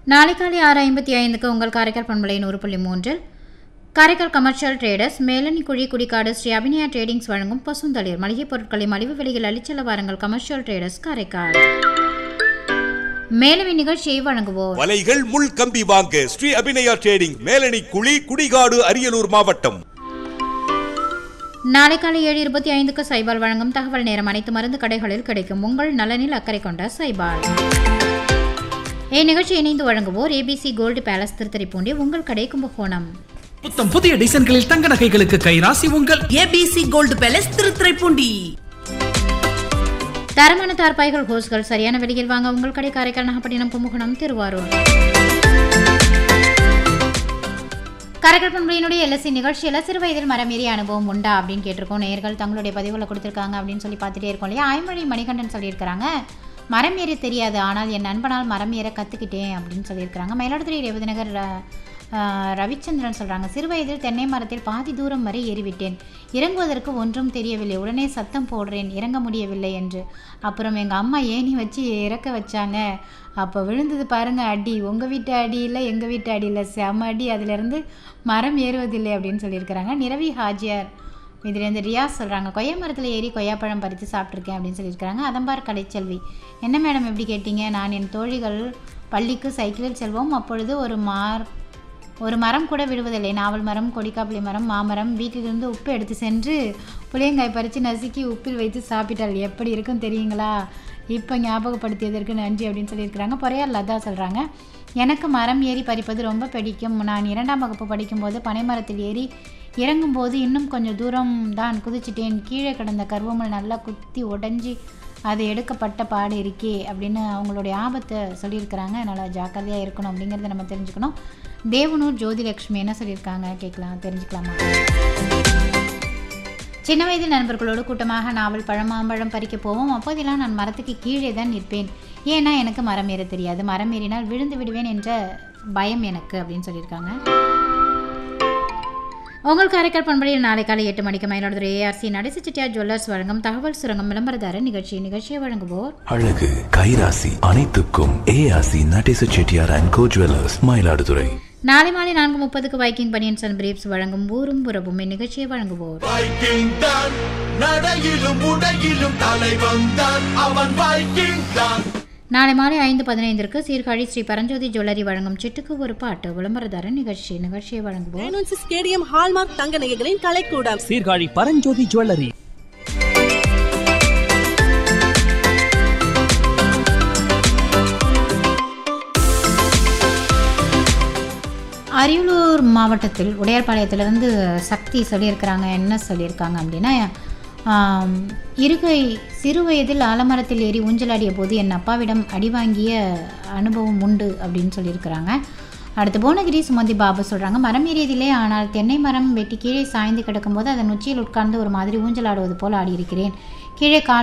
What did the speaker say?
நாளை காலை ஆறு ஐம்பத்தி ஐந்துக்கு உங்கள் காரைக்கால் பண்பலை நூறு புள்ளி மூன்றில் காரைக்கால் கமர்ஷியல் ட்ரேடர்ஸ் மேலனி குழி குடிக்காடு ஸ்ரீ அபிநயா ட்ரேடிங்ஸ் வழங்கும் பசுந்தளிர் மளிகைப் பொருட்களை மலிவு விலையில் அளிச்சல வாருங்கள் கமர்ஷியல் ட்ரேடர்ஸ் காரைக்கால் மேலும் இந்நிகழ்ச்சியை வழங்குவோர் வலைகள் முள் கம்பி வாங்க ஸ்ரீ அபிநயா ட்ரேடிங் மேலணி குழி குடிகாடு அரியலூர் மாவட்டம் நாளை காலை ஏழு இருபத்தி ஐந்துக்கு சைபால் வழங்கும் தகவல் நேரம் அனைத்து மருந்து கடைகளில் கிடைக்கும் உங்கள் நலனில் அக்கறை கொண்ட சைபால் இந்நிகழ்ச்சி இணைந்து வழங்குவோர் ஏபிசி கோல்டு பேலஸ் திருத்தரிப்பூண்டி உங்கள் கடை கும்பகோணம் புத்தம் புதிய டிசைன்களில் தங்க நகைகளுக்கு கைராசி உங்கள் ஏபிசி கோல்டு பேலஸ் திருத்துறைப்பூண்டி தரமான தார்பாய்கள் ஹோஸ்கள் சரியான விலையில் வாங்க உங்கள் கடை காரைக்கால் நாகப்பட்டினம் கும்பகோணம் திருவாரூர் காரைக்கால் பண்புலையினுடைய எல்எஸ்சி நிகழ்ச்சியில் சிறு வயதில் மரம் ஏறிய அனுபவம் உண்டா அப்படின்னு கேட்டிருக்கோம் நேர்கள் தங்களுடைய பதிவுகளை கொடுத்துருக்காங்க அப்படின்னு சொல்லி பார்த்துட்டே இருக்கோம் இல்லையா ஆய்மொழி மணிகண்டன் சொல்லியிருக்கிறாங்க மரம் ஏற தெரியாது ஆனால் என் நண்பனால் மரம் ஏற கற்றுக்கிட்டேன் அப்படின்னு சொல்லியிருக்கிறாங்க மயிலாடுதுறை ரேவதி நகர் ர- ஆஹ் ரவிச்சந்திரன் சொல்கிறாங்க சிறு வயதில் தென்னை மரத்தில் பாதி தூரம் வரை ஏறிவிட்டேன் இறங்குவதற்கு ஒன்றும் தெரியவில்லை உடனே சத்தம் போடுறேன் இறங்க முடியவில்லை என்று அப்புறம் எங்கள் அம்மா ஏணி வச்சு இறக்க வச்சாங்க அப்போ விழுந்தது பாருங்க அடி உங்கள் வீட்டு அடி இல்லை எங்கள் வீட்டு அடி இல்லை செம அடி அதிலிருந்து மரம் ஏறுவதில்லை அப்படின்னு சொல்லியிருக்கிறாங்க நிரவி ஹாஜியார் இதுலேருந்து ரியாஸ் சொல்கிறாங்க கொய்யா மரத்தில் ஏறி கொய்யாப்பழம் பறித்து சாப்பிட்ருக்கேன் அப்படின்னு சொல்லியிருக்கிறாங்க அதம்பார் கலைச்செல்வி என்ன மேடம் எப்படி கேட்டீங்க நான் என் தோழிகள் பள்ளிக்கு சைக்கிளில் செல்வோம் அப்பொழுது ஒரு மார் ஒரு மரம் கூட விடுவதில்லை நாவல் மரம் கொடிக்காப்புளி மரம் மாமரம் வீட்டிலிருந்து உப்பு எடுத்து சென்று புளியங்காய் பறித்து நசுக்கி உப்பில் வைத்து சாப்பிட்டாள் எப்படி இருக்கும் தெரியுங்களா இப்போ ஞாபகப்படுத்தியதற்கு நன்றி அப்படின்னு சொல்லியிருக்கிறாங்க பொறையார் லதா சொல்கிறாங்க எனக்கு மரம் ஏறி பறிப்பது ரொம்ப பிடிக்கும் நான் இரண்டாம் வகுப்பு படிக்கும்போது பனைமரத்தில் ஏறி இறங்கும்போது இன்னும் கொஞ்சம் தூரம் தான் குதிச்சிட்டேன் கீழே கிடந்த கருவமல் நல்லா குத்தி உடஞ்சி அது எடுக்கப்பட்ட பாடு இருக்கே அப்படின்னு அவங்களுடைய ஆபத்தை சொல்லியிருக்கிறாங்க அதனால் ஜாக்கிரதையாக இருக்கணும் அப்படிங்கிறத நம்ம தெரிஞ்சுக்கணும் தேவனூர் ஜோதிலட்சுமி என்ன சொல்லியிருக்காங்க கேட்கலாம் தெரிஞ்சுக்கலாமா சின்ன வயதில் நண்பர்களோடு கூட்டமாக நாவல் பழம் மாம்பழம் பறிக்க போவோம் அப்போதெல்லாம் நான் மரத்துக்கு கீழே தான் நிற்பேன் ஏன்னா எனக்கு மரம் ஏற தெரியாது மரம் ஏறினால் விழுந்து விடுவேன் என்ற பயம் எனக்கு அப்படின்னு சொல்லியிருக்காங்க உங்கள் காரைக்கால் பண்பலையில் நாளை காலை எட்டு மணிக்கு மயிலாடுதுறை ஏஆர்சி நடேச செட்டியார் ஜுவல்லர்ஸ் வழங்கும் தகவல் சுரங்கம் விளம்பரதார நிகழ்ச்சி நிகழ்ச்சியை வழங்குவோர் அழகு கைராசி அனைத்துக்கும் ஏஆசி Natesa Chettiar and co jewellers Mayiladuthurai நாளை மாலை நான்கு முப்பதுக்கு வைக்கிங் பனியன்ஸ் அண்ட் பிரீப்ஸ் வழங்கும் ஊரும் புறவும் இந்நிகழ்ச்சியை வழங்குவோர் வைக்கிங் தான் நடையிலும் உடையிலும் தலைவன் தான் அவன் வைக்கிங் தான் நாளை மாலை ஐந்து பதினைந்திற்கு சீர்காழி ஸ்ரீ பரஞ்சோதி ஜுவல்லரி வழங்கும் சிட்டுக்கு ஒரு பாட்டு விளம்பரதார நிகழ்ச்சி நிகழ்ச்சியை வழங்குவோர் டைனோன்சி ஸ்டேடியம் ஹால்மார்க் தங்க நகைகளின் கலைக்கூடம் சீர்காழி பரஞ்சோதி ஜுவல்லரி அரியலூர் மாவட்டத்தில் உடையார்பாளையத்திலிருந்து சக்தி சொல்லியிருக்கிறாங்க என்ன சொல்லியிருக்காங்க அப்படின்னா ஆம், இருகை சிறு வயதில் ஆலமரத்தில் ஏறி ஊஞ்சலாடிய போது என் அப்பாவிடம் அடி வாங்கிய அனுபவம் உண்டு அப்படின்னு சொல்லியிருக்கிறாங்க அடுத்து புவனகிரி சுமதி பாபு சொல்கிறாங்க மரம் ஏறியதில்லை ஆனால் தென்னை மரம் வெட்டி கீழே சாய்ந்து கிடக்கும்போது அதன் உச்சியில் உட்கார்ந்து ஒரு மாதிரி ஊஞ்சலாடுவது போல் ஆடியிருக்கிறேன் கீழே கால்